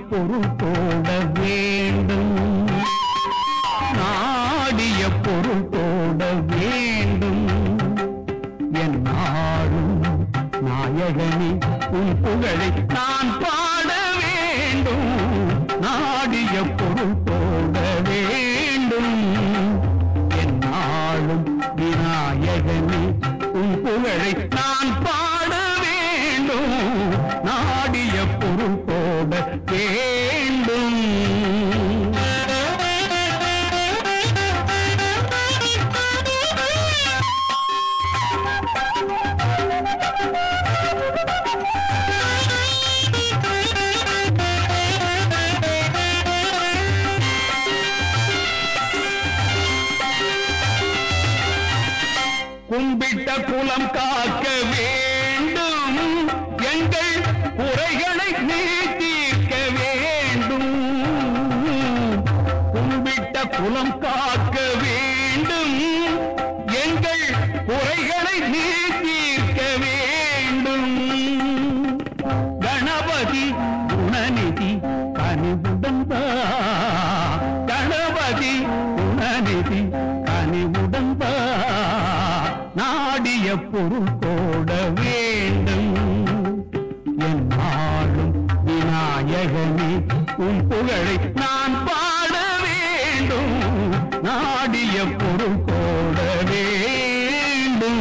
பொருள் தோட வேண்டும் நாடிய பொருள் தோட வேண்டும் என் நாடும் நாயகனே உன் புகழை நான் பாட வேண்டும் நாடிய பொருள் தோட வேண்டும் என் நாளும் விநாயகனே உன் புகழை நான் பாட வேண்டும் நாடிய பொருள் தோட வேண்டும் கும்பிட்ட குலம் காக்க வேண்டும் எங்கள் குறைகளை நீ தீர்க்க வேண்டும் கும்பிட்ட குலம் காக்க வேண்டும் எங்கள் குறைகளை நீ தீர்க்க வேண்டும் கணபதி குணநிதி கனிவுடன் வா. கணபதி குணநிதி கனிவுடன் வா. நாடிய பொருள் கோட வேண்டும் என் நாளும் விநாயகனே உன் புகழை நான் பாட வேண்டும் நாடிய பொருள் கோட வேண்டும்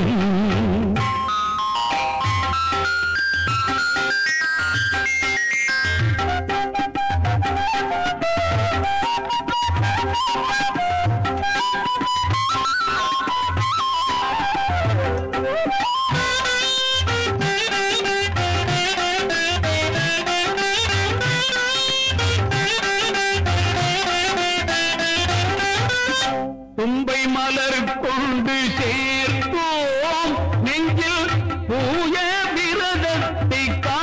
தும்பை மலர் கொண்டு சேர்த்தோம் நெஞ்சில் பூய விரதத்தை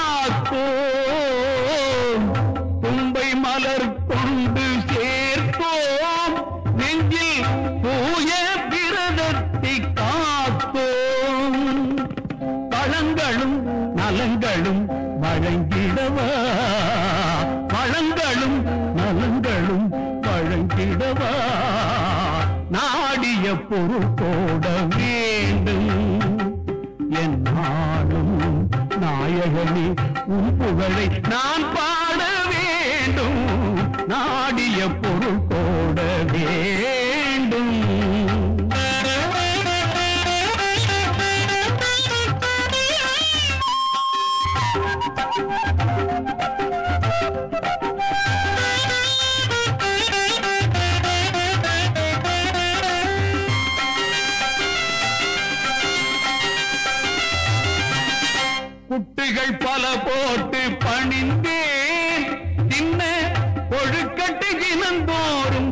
காத்தோம் தும்பை மலர் கொண்டு சேர்த்தோம் நெஞ்சில் பூய விரதத்தை காத்தோம் பழங்களும் நலங்களும் வழங்கிடவா பழங்களும் நலங்களும் வழங்கிடவா நாடிய பொருள் போட வேண்டும் என் நாடும் நாயகனே உன் புகழை நான் பாட வேண்டும் நாடிய பொருள் போட வேண்டும் குட்டிகள் பல போட்டு பணிந்தேன் சின்ன கொழுக்கட்டு இனந்தோறும்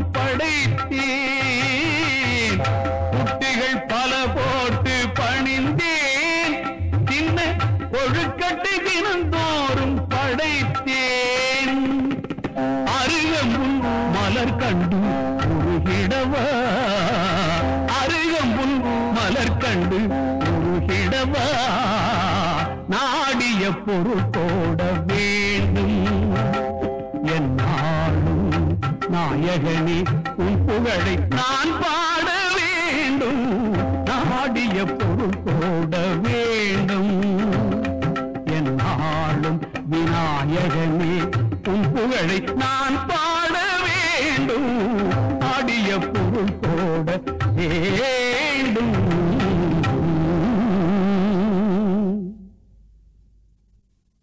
படைத்தேன் குட்டிகள் பல போட்டு பணிந்தேன் சின்ன கொழுக்கட்டு இனந்தோறும் படைத்தேன் அருகம்புல் மலர் கண்டு உருகிடவா அருகம்புல் மலர் கண்டு உருகிடவா நாடிய பொருள் போட வேண்டும் என் நாளும் நாயகனே உன் புகழை நான் பாட வேண்டும் நாடிய பொருள் போட வேண்டும் என் நாளும் விநாயகனே உன் புகழை நான் பாட